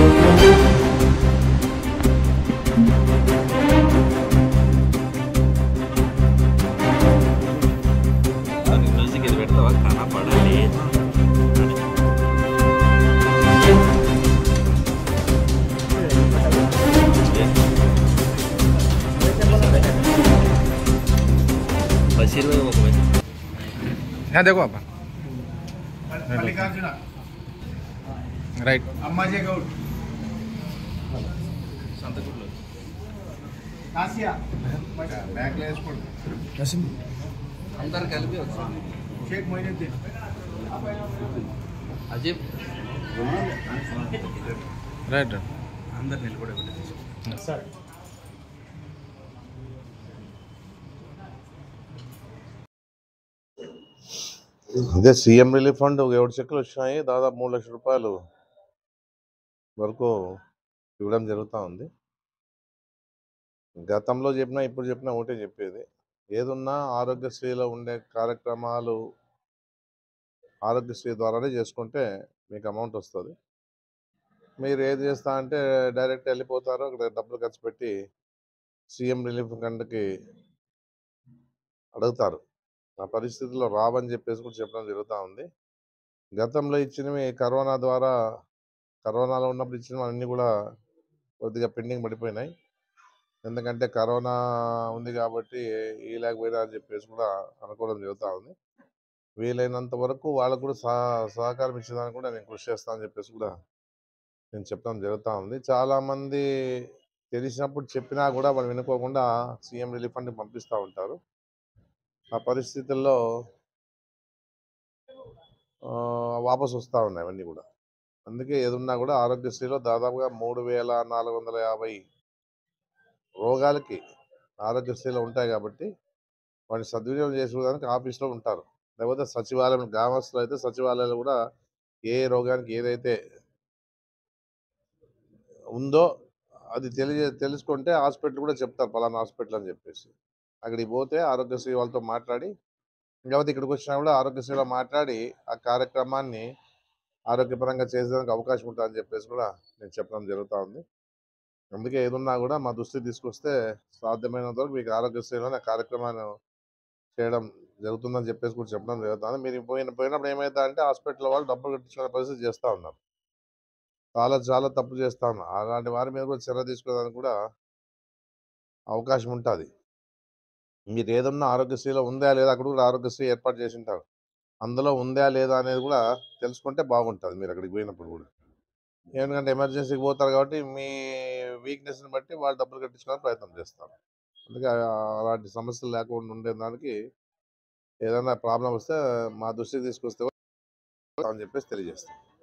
music ఇది పెడతావా కనపడాలి బషీర్ భాయ్ ఒక भाई यहाँ देखो आप మల్లికార్జున राइट అమ్మాజీ గౌడ్ కాసియా బ్యాగ్లో వేసుకోండి అందరు కలిపి ఒకసారి షేక్ మొయినుద్దీన్ అజీబ్ राइट అందరు నిలబడే సరే అదే సీఎం రిలీఫ్ ఫండ్ ఒక ఏడు చెక్కులు వచ్చినాయి దాదాపు మూడు లక్షల రూపాయలు వరకు ఇవ్వడం జరుగుతూ ఉంది గతంలో చెప్పినా ఇప్పుడు చెప్పినా ఒకటే చెప్పేది ఏదున్నా ఆరోగ్యశ్రీలో ఉండే కార్యక్రమాలు ఆరోగ్యశ్రీ ద్వారానే చేసుకుంటే మీకు అమౌంట్ వస్తుంది మీరు ఏది చేస్తా అంటే డైరెక్ట్ వెళ్ళిపోతారు అక్కడ డబ్బులు ఖర్చు పెట్టి సీఎం రిలీఫ్ ఫండ్కి అడుగుతారు ఆ పరిస్థితుల్లో రావని చెప్పేసి కూడా చెప్పడం జరుగుతూ ఉంది గతంలో ఇచ్చినవి కరోనా ద్వారా కరోనాలో ఉన్నప్పుడు ఇచ్చినవి అన్నీ కూడా కొద్దిగా పెండింగ్ పడిపోయినాయి ఎందుకంటే కరోనా ఉంది కాబట్టి ఈ లేకపోయినా అని చెప్పేసి కూడా అనుకోవడం జరుగుతూ ఉంది వీలైనంత వరకు వాళ్ళకు కూడా సహ సహకారం ఇచ్చేదానికి కూడా నేను కృషి చేస్తానని చెప్పేసి కూడా నేను చెప్పడం జరుగుతూ ఉంది చాలామంది తెలిసినప్పుడు చెప్పినా కూడా వాళ్ళు వినుకోకుండా సీఎం రిలీఫ్ ఫండ్కి పంపిస్తూ ఉంటారు ఆ పరిస్థితుల్లో ఆ, వాపసు వస్తూ ఉన్నాయి అవన్నీ కూడా అందుకే ఏదున్నా కూడా ఆరోగ్యశ్రీలో దాదాపుగా మూడు వేల నాలుగు వందల యాభై రోగాలకి ఆరోగ్యశ్రీలో ఉంటాయి కాబట్టి వాటిని సద్వినియోగం చేసుకోవడానికి ఆఫీస్లో ఉంటారు లేకపోతే సచివాలయం గ్రామస్తులు అయితే సచివాలయాలు కూడా ఏ రోగానికి ఏదైతే ఉందో అది తెలియ తెలుసుకుంటే హాస్పిటల్ కూడా చెప్తారు పలానా హాస్పిటల్ అని చెప్పేసి అక్కడికి పోతే ఆరోగ్యశ్రీ వాళ్ళతో మాట్లాడి లేకపోతే ఇక్కడికి వచ్చినా కూడా ఆరోగ్యశ్రీలో మాట్లాడి ఆ కార్యక్రమాన్ని ఆరోగ్యపరంగా చేసేదానికి అవకాశం ఉంటుందని చెప్పేసి కూడా నేను చెప్పడం జరుగుతూ ఉంది అందుకే ఏదున్నా కూడా మా దృష్టికి తీసుకొస్తే సాధ్యమైనంత వరకు మీకు ఆరోగ్యశ్రీలోనే కార్యక్రమాన్ని చేయడం జరుగుతుందని చెప్పేసి కూడా చెప్పడం జరుగుతుంది మీరు పోయిన పోయినప్పుడు ఏమైతే అంటే హాస్పిటల్ వాళ్ళు డబ్బులు కట్టించుకునే పరిస్థితి చేస్తూ ఉన్నారు చాలా చాలా తప్పు చేస్తా ఉన్నారు అలాంటి వారి మీద కూడా చర్య తీసుకోవడానికి కూడా అవకాశం ఉంటుంది మీరు ఏదన్నా ఆరోగ్యశ్రీలో ఉందా లేదా అక్కడ కూడా ఆరోగ్యశ్రీ ఏర్పాటు చేసి ఉంటారు అందులో ఉందా లేదా అనేది కూడా తెలుసుకుంటే బాగుంటుంది మీరు అక్కడికి పోయినప్పుడు కూడా ఎందుకంటే ఎమర్జెన్సీకి పోతారు కాబట్టి మీ వీక్నెస్ని బట్టి వాళ్ళు డబ్బులు కట్టించుకోవడానికి ప్రయత్నం చేస్తారు అందుకే ఆ- అలాంటి సమస్యలు లేకుండా ఉండేదానికి ఏదైనా ప్రాబ్లం వస్తే మా దృష్టికి తీసుకొస్తే అని చెప్పేసి తెలియజేస్తాం